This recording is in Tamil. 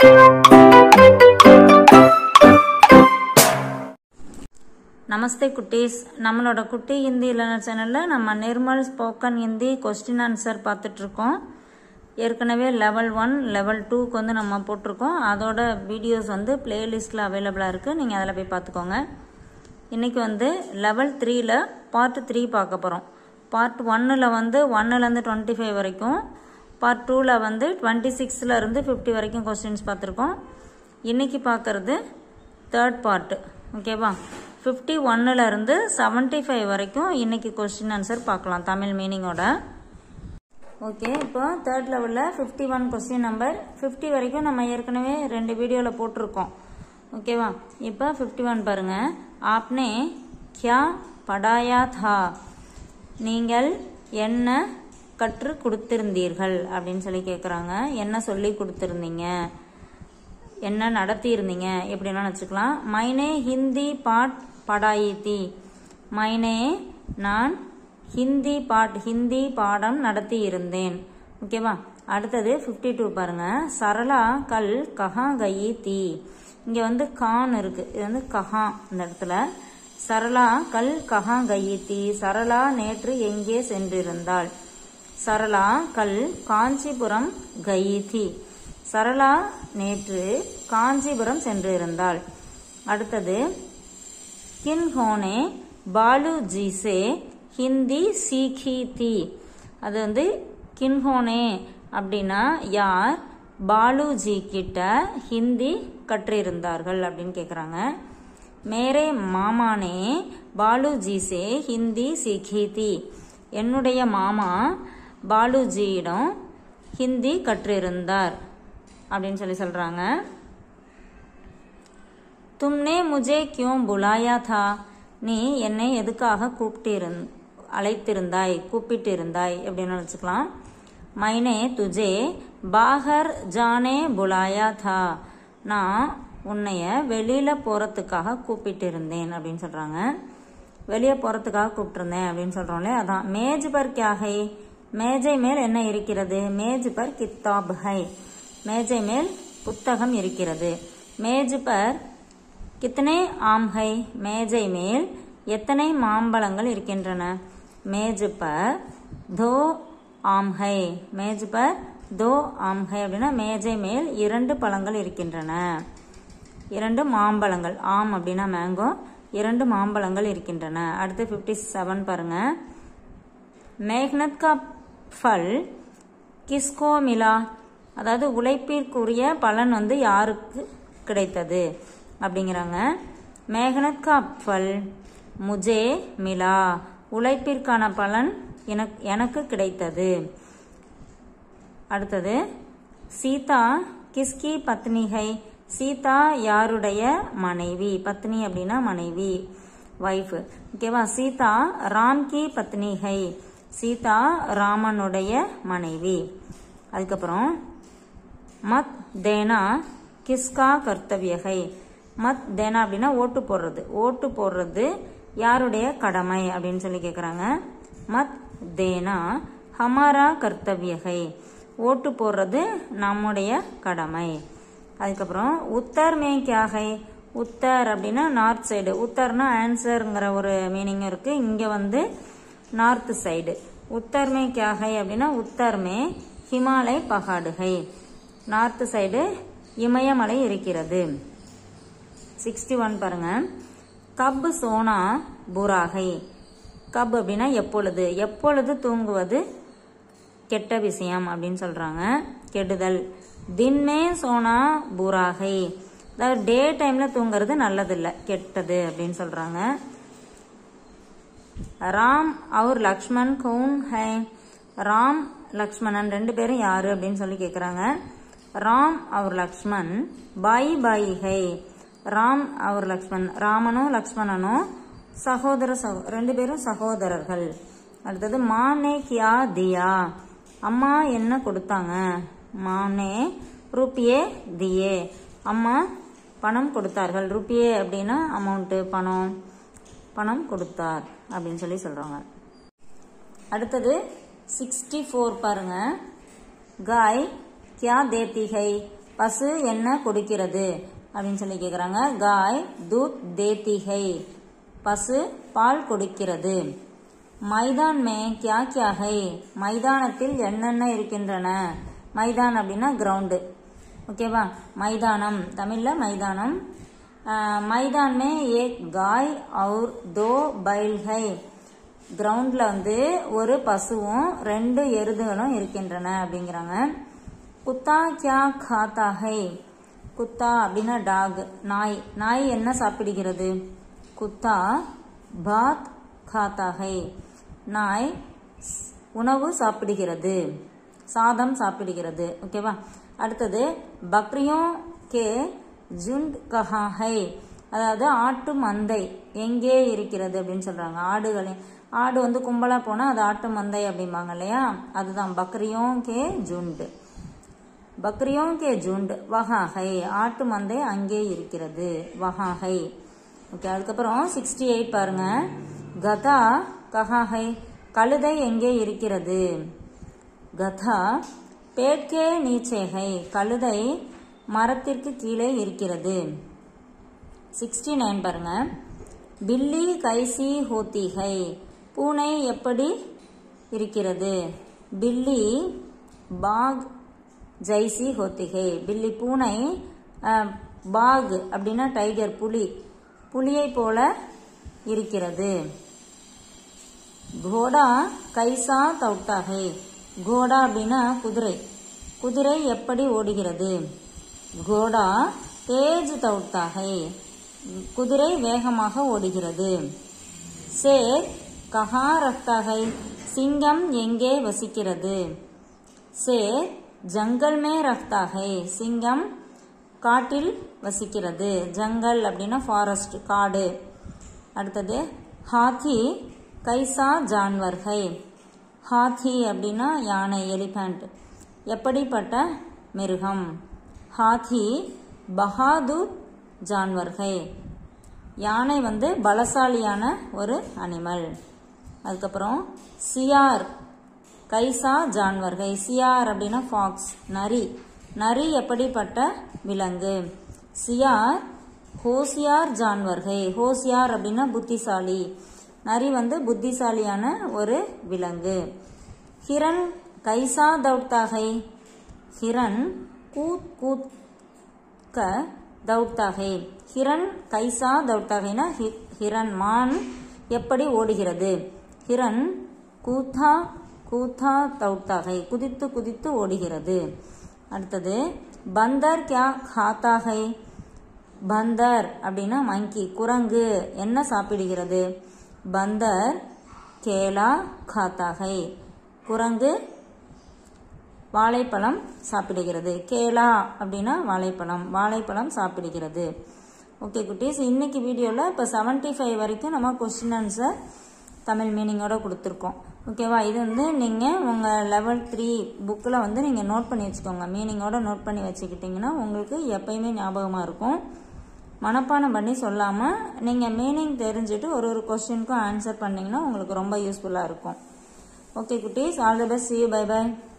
நமஸ்தே குட்டீஸ் நம்மளோட குட்டி ஹிந்தி லேர்னர் சேனலில் நம்ம Nirmal spoken Hindi question answer பார்த்துட்ருக்கோம் ஏற்கனவே லெவல் ஒன் லெவல் டூக்கு வந்து நம்ம போட்டிருக்கோம் அதோட வீடியோஸ் வந்து பிளேலிஸ்ட்டில் அவைலபிளாக இருக்குது நீங்கள் அதில் போய் பார்த்துக்கோங்க இன்றைக்கி வந்து லெவல் த்ரீயில் பார்ட் த்ரீ பார்க்க போகிறோம் பார்ட் ஒன்னில் வந்து ஒன்னுலேருந்து டுவெண்ட்டி ஃபைவ் வரைக்கும் பார்ட் டூவில் வந்து டுவெண்ட்டி சிக்ஸில் இருந்து ஃபிஃப்டி வரைக்கும் கொஸ்டின்ஸ் பார்த்துருக்கோம் இன்றைக்கி பார்க்குறது தேர்ட் பார்ட்டு ஓகேவா ஃபிஃப்டி ஒன்னில் இருந்து செவன்ட்டி ஃபைவ் வரைக்கும் இன்றைக்கி கொஸ்டின் ஆன்சர் பார்க்கலாம் தமிழ் மீனிங்கோட ஓகே இப்போ தேர்ட் லெவலில் fifty one question number fifty வரைக்கும் நம்ம ஏற்கனவே ரெண்டு வீடியோவில் போட்டிருக்கோம் ஓகேவா இப்போ ஃபிஃப்டி ஒன் பாருங்கள் ஆப்னே கியா படாயா தா நீங்கள் என்ன கற்றுக் கொடுத்திருந்தீர்கள் அப்படின்னு சொல்லி கேட்குறாங்க என்ன சொல்லி கொடுத்துருந்தீங்க என்ன நடத்தியிருந்தீங்க எப்படின்னா வச்சுக்கலாம் மைனே ஹிந்தி பாட் படாயி தி மைனே நான் ஹிந்தி பாட் ஹிந்தி பாடம் நடத்தி இருந்தேன் ஓகேவா அடுத்தது ஃபிஃப்டி டூ பாருங்க சரளா கல் கஹா கயி தி இங்கே வந்து கான் இருக்கு இது வந்து கஹா இந்த இடத்துல சரளா கல் கஹா கயி தி சரளா நேற்று எங்கே சென்றிருந்தாள் சரளா கல் காஞ்சிபுரம் கயி தி சரளா நேற்று காஞ்சிபுரம் சென்றிருந்தாள் அடுத்தது கின்ஹோனே பாலுஜி சே ஹிந்தி சீக்கி தி அது வந்து கின்ஹோனே அப்படின்னா யார் பாலுஜி கிட்ட ஹிந்தி கற்றிருந்தார்கள் அப்படின்னு கேட்குறாங்க மேரே மாமானே பாலுஜி சே ஹிந்தி சீக்கி தி என்னுடைய மாமா பாலுஜியிடம் ஹிந்தி கற்றிருந்தார் அப்படின்னு சொல்லி சொல்கிறாங்க தும்னே முஜே கியோம் புலாயா தா நீ என்னை எதுக்காக கூப்பிட்டிருந் அழைத்திருந்தாய் கூப்பிட்டிருந்தாய் அப்படின்னு வச்சுக்கலாம் மைனே துஜே பாகர் ஜானே புலாயா தா நான் உன்னைய வெளியில் போகிறதுக்காக கூப்பிட்டிருந்தேன் அப்படின்னு சொல்கிறாங்க வெளியே போகிறதுக்காக கூப்பிட்டுருந்தேன் அப்படின்னு சொல்கிறோம்ல அதான் மேஜ் பர் கியா ஹை மேஜை மேல் என்ன இருக்கிறது மேஜ் பர் கித்தாப் ஹை மேஜை மேல் புத்தகம் இருக்கிறது மேஜ் பர் கித்தனை ஆம் ஹை மேஜை மேல் எத்தனை மாம்பழங்கள் இருக்கின்றன மேஜ் பர் தோ ஆம் ஹை மேஜ் பர் தோ ஆம் ஹை அப்படின்னா மேஜை மேல் இரண்டு பழங்கள் இருக்கின்றன இரண்டு மாம்பழங்கள் ஆம் அப்படின்னா மேங்கோ இரண்டு மாம்பழங்கள் இருக்கின்றன அடுத்து ஃபிஃப்டி செவன் பாருங்க மேக்னத் கா ஃபல் கிஸ்கோ மிலா அதாவது உழைப்பிற்குரிய பலன் வந்து யாருக்கு கிடைத்தது அப்படிங்கிறாங்க மேகனத் கா ஃபல் முஜே மிலா உழைப்பிற்கான பலன் எனக்கு எனக்கு கிடைத்தது அடுத்தது சீதா கிஸ்கி பத்னிகை சீதா யாருடைய மனைவி பத்னி அப்படின்னா மனைவி வைஃப் ஓகேவா சீதா ராம் கி பத்னிகை சீதா ராமனுடைய மனைவி அதுக்கப்புறம் மத் தேனா கிஸ்கா கர்த்தவியகை மத் தேனா அப்படின்னா ஓட்டு போடுறது ஓட்டு போடுறது யாருடைய கடமை அப்படின்னு சொல்லி கேட்குறாங்க மத் தேனா ஹமாரா கர்த்தவியகை ஓட்டு போடுறது நம்முடைய கடமை அதுக்கப்புறம் உத்தர் மே கியாகை உத்தர் அப்படின்னா நார்த் சைடு உத்தர்னா ஆன்சருங்கிற ஒரு மீனிங் இருக்குது இங்கே வந்து நார்த் சைடு உத்தர் மே கியாகை அப்படின்னா உத்தர் மே ஹிமாலய பகாடுகை நார்த் சைடு இமயமலை இருக்கிறது சிக்ஸ்டி ஒன் பாருங்க கப் சோனா புராகை கப் அப்படின்னா எப்பொழுது எப்பொழுது தூங்குவது கெட்ட விஷயம் அப்படின்னு சொல்றாங்க கெடுதல் தின்மே சோனா புராகை அதாவது டே டைம்ல தூங்குறது நல்லதில்லை கெட்டது அப்படின்னு சொல்றாங்க ராம் அவர் லக்ஷ்மண் கவுன் ஹை ராம் லக்ஷ்மணன் ரெண்டு பேரும் யாரு அப்படின்னு சொல்லி கேட்குறாங்க ராம் அவர் லக்ஷ்மண் பாய் பாய் ஹை ராம் அவர் லக்ஷ்மண் ராமனும் லக்ஷ்மணனும் சகோதர சகோ ரெண்டு பேரும் சகோதரர்கள் அடுத்தது மானே கியா தியா அம்மா என்ன கொடுத்தாங்க மானே ரூபியே தியே அம்மா பணம் கொடுத்தார்கள் ரூபியே அப்படின்னா அமௌண்ட்டு பணம் பணம் கொடுத்தார் அப்படின்னு சொல்லி சொல்கிறாங்க அடுத்தது சிக்ஸ்டி ஃபோர் பாருங்க காய் கியா தேத்தி ஹை பசு என்ன கொடுக்கிறது அப்படின்னு சொல்லி கேட்குறாங்க காய் தூத் தேத்திகை பசு பால் கொடுக்கிறது மைதான் மே கியா கியா ஹை மைதானத்தில் என்னென்ன இருக்கின்றன மைதான் அப்படின்னா கிரவுண்டு ஓகேவா மைதானம் தமிழில் மைதானம் மைதான் மே ஏக் காய் அவுர் தோ பைல் ஹை கிரவுண்டில் வந்து ஒரு பசுவும் ரெண்டு எருதுகளும் இருக்கின்றன அப்படிங்கிறாங்க குத்தா கியா காத்தா ஹை குத்தா அப்படின்னா டாக் நாய் நாய் என்ன சாப்பிடுகிறது குத்தா பாத் காத்தா ஹை நாய் உணவு சாப்பிடுகிறது சாதம் சாப்பிடுகிறது ஓகேவா அடுத்தது பக்ரியும் கே ஜுண்ட் கஹா ஹை அதாவது ஆட்டு மந்தை எங்கே இருக்கிறது அப்படின்னு சொல்றாங்க ஆடுகளின் ஆடு வந்து கும்பலா போனா அது ஆட்டு மந்தை அப்படிம்பாங்க இல்லையா அதுதான் பக்ரியும் கே ஜுண்ட் பக்ரியும் கே ஜுண்ட் வஹாஹை ஆட்டு மந்தை அங்கே இருக்கிறது வஹாஹை ஓகே அதுக்கப்புறம் சிக்ஸ்டி எயிட் பாருங்க கதா கஹாஹை கழுதை எங்கே இருக்கிறது கதா பேட்கே நீச்சேகை கழுதை மரத்திற்கு கீழே இருக்கிறது சிக்ஸ்டி நைன் பாருங்க பில்லி கைசி ஹோத்திகை பூனை எப்படி இருக்கிறது பில்லி பாக் ஜைசி ஹோத்திகை பில்லி பூனை பாக் அப்படின்னா டைகர் புலி புலியை போல இருக்கிறது கோடா கைசா தௌட்டாகை கோடா அப்படின்னா குதிரை குதிரை எப்படி ஓடுகிறது கோடா தேஜ் தௌட்டாகை குதிரை வேகமாக ஓடுகிறது சேர் கஹா ரக்தாகை சிங்கம் எங்கே வசிக்கிறது சேர் ஜங்கல் மே ரக்தாகை சிங்கம் காட்டில் வசிக்கிறது ஜங்கல் அப்படின்னா ஃபாரஸ்ட் காடு அடுத்தது ஹாத்தி கைசா ஜான்வர்கை ஹாத்தி அப்படின்னா யானை எலிஃபண்ட் எப்படிப்பட்ட மிருகம் ஹாத்தி பஹாதுர் ஜான்வர்கை யானை வந்து பலசாலியான ஒரு அனிமல் அதுக்கப்புறம் சியார் கைசா ஜான்வர்கை சியார் அப்படின்னா ஃபாக்ஸ் நரி நரி எப்படிப்பட்ட விலங்கு சியார் ஹோசியார் ஜான்வர்கை ஹோசியார் அப்படின்னா புத்திசாலி நரி வந்து புத்திசாலியான ஒரு விலங்கு ஹிரன் கைசா தௌட்டாகை ஹிரன் கூத் கூத் க தௌட்டாகை ஹிரன் கைசா தௌட்டாகைனா ஹிரன் மான் எப்படி ஓடுகிறது ஹிரன் கூத்தா கூத்தா தௌட்டாகை குதித்து குதித்து ஓடுகிறது அடுத்தது பந்தர் கியா காத்தாகை பந்தர் அப்படின்னா மங்கி குரங்கு என்ன சாப்பிடுகிறது பந்தர் கேலா காத்தாகை குரங்கு வாழைப்பழம் சாப்பிடுகிறது கேலா அப்படின்னா வாழைப்பழம் வாழைப்பழம் சாப்பிடுகிறது ஓகே குட்டீஸ் இன்னைக்கு வீடியோவில் இப்போ செவன்ட்டி ஃபைவ் வரைக்கும் நம்ம கொஸ்டின் ஆன்சர் தமிழ் மீனிங்கோட கொடுத்துருக்கோம் ஓகேவா இது வந்து நீங்கள் உங்கள் லெவல் த்ரீ புக்கில் வந்து நீங்கள் நோட் பண்ணி வச்சுக்கோங்க மீனிங்கோட நோட் பண்ணி வச்சுக்கிட்டிங்கன்னா உங்களுக்கு எப்பயுமே ஞாபகமாக இருக்கும் மனப்பாடம் பண்ணி சொல்லாமல் நீங்கள் மீனிங் தெரிஞ்சுட்டு ஒரு ஒரு கொஸ்டினுக்கும் ஆன்சர் பண்ணிங்கன்னா உங்களுக்கு ரொம்ப யூஸ்ஃபுல்லாக இருக்கும் ஓகே குட்டீஸ் all the best see you bye by